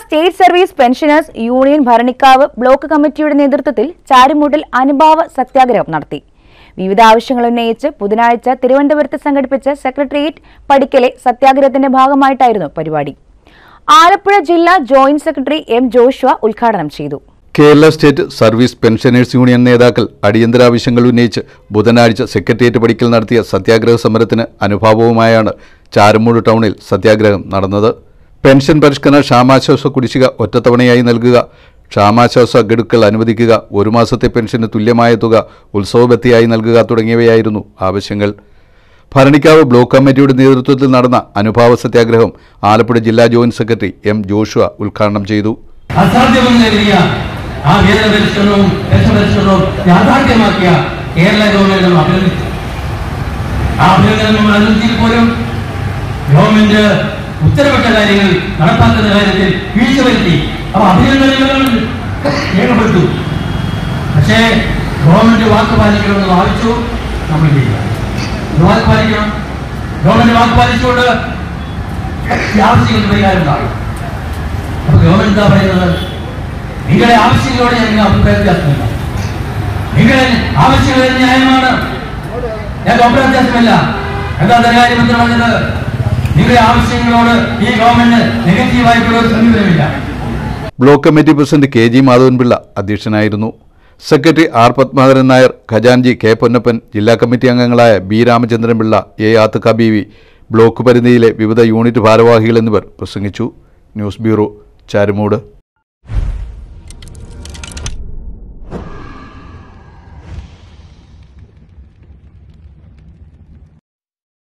state service pensioners union Bharanikkavu block കമ്മിറ്റിയുടെ നേതൃത്വത്തിൽ ചാരുമൂട്ടിൽ അനുഭാവ സത്യാഗ്രഹം നടത്തി വിവിധ ആവശ്യങ്ങൾ ഉന്നയിച്ച് ബുധനാഴ്ച തിരുവനന്തപുരത്ത് സംഘടിപ്പിച്ച സെക്രട്ടേറിയറ്റ് പടിക്കലെ സത്യാഗ്രഹത്തിന്റെ ഭാഗമായിട്ടായിരുന്നു പരിപാടി ആലപ്പുഴ ജില്ലാ ജോയിന്റ് സെക്രട്ടറി എം ജോഷുവ ഉദ്ഘാടനം ചെയ്തു Kerala state service pensioners union നേതാക്കൾ അടിയന്തരാവശ്യങ്ങൾ ഉന്നയിച്ച് ബുധനാഴ്ച സെക്രട്ടേറിയറ്റ് പടിക്കൽ നടത്തിയ സത്യാഗ്രഹ സമരത്തിന് അനുഭാവവുമായാണ് ചാരമൂട് ടൗണിൽ സത്യാഗ്രഹം നടന്നത് പെൻഷൻ പരിഷ്കരണ ക്ഷാമാശ്വാസ കുടിശ്ശിക ഒറ്റത്തവണയായി നൽകുക ക്ഷാമാശ്വാസ ഗഡുക്കൾ അനുവദിക്കുക ഒരു മാസത്തെ പെൻഷന് തുല്യമായ തുക ഉത്സവബത്തിയായി നൽകുക തുടങ്ങിയവയായിരുന്നു ആവശ്യങ്ങൾ ഭരണിക്കാവ് ബ്ലോക്ക് കമ്മിറ്റിയുടെ നേതൃത്വത്തിൽ നടന്ന അനുഭാവ സത്യാഗ്രഹം ആലപ്പുഴ ജില്ലാ ജോയിന്റ് സെക്രട്ടറി എം ജോഷുവ ഉദ്ഘാടനം ചെയ്തു അസാധ്യമെന്ന് കരുതിയ ആ വേതന പരിഷ്കരണവും പെൻഷൻ പരിഷ്കരണവും യാഥാർത്ഥ്യമാക്കിയ കേരള ഗവൺമെന്റ് നമ്മൾ അഭിനന്ദിച്ചു ആ അഭിനന്ദനം നമ്മൾ അനുവദിച്ചിൽ പോലും ഗവൺമെന്റ് ഉത്തരവിട്ട കാര്യങ്ങൾ നടപ്പാക്കുന്ന കാര്യത്തിൽ വീഴ്ച വരുത്തി അപ്പൊ അഭിനന്ദനങ്ങൾ രേഖപ്പെട്ടു പക്ഷേ ഗവൺമെന്റ് വാക്ക് പാലിക്കണമെന്ന് വാദിച്ചു നമ്മൾ ചെയ്യില്ല ഇത് വാക്ക് പാലിക്കണം ഗവൺമെന്റ് വാക്ക് പാലിച്ചുകൊണ്ട് ഈ ആവശ്യങ്ങൾക്ക് പരിഹാരം ഉണ്ടാകും അപ്പൊ ഗവൺമെന്റ് എന്താ പറയുന്നത് നിങ്ങളുടെ ആവശ്യങ്ങളോട് ഞങ്ങൾ അഭിപ്രായ വ്യത്യാസമില്ല നിങ്ങളുടെ ആവശ്യങ്ങൾ ന്യായമാണ് ഞങ്ങൾക്ക് അഭിപ്രായ വ്യത്യാസമില്ല എന്താ ധനകാര്യമന്ത്രി പറഞ്ഞത് നിങ്ങളുടെ ആവശ്യങ്ങളോട് ഈ ഗവൺമെന്റ് നെഗറ്റീവായിട്ടുള്ള ഒരു സമീപനമില്ല block committee president K G Madhavan Pillai അധ്യക്ഷനായിരുന്നു secretary R Padmakaran Nair ഖജാൻജി K Ponnappan ജില്ലാ കമ്മിറ്റി അംഗങ്ങളായ B Ramachandran Pillai A ആത്തക്ക B V block പരിധിയിലെ വിവിധ യൂണിറ്റ് ഭാരവാഹികൾ എന്നിവർ പ്രസംഗിച്ചു ന്യൂസ് ബ്യൂറോ ചാരുമൂട്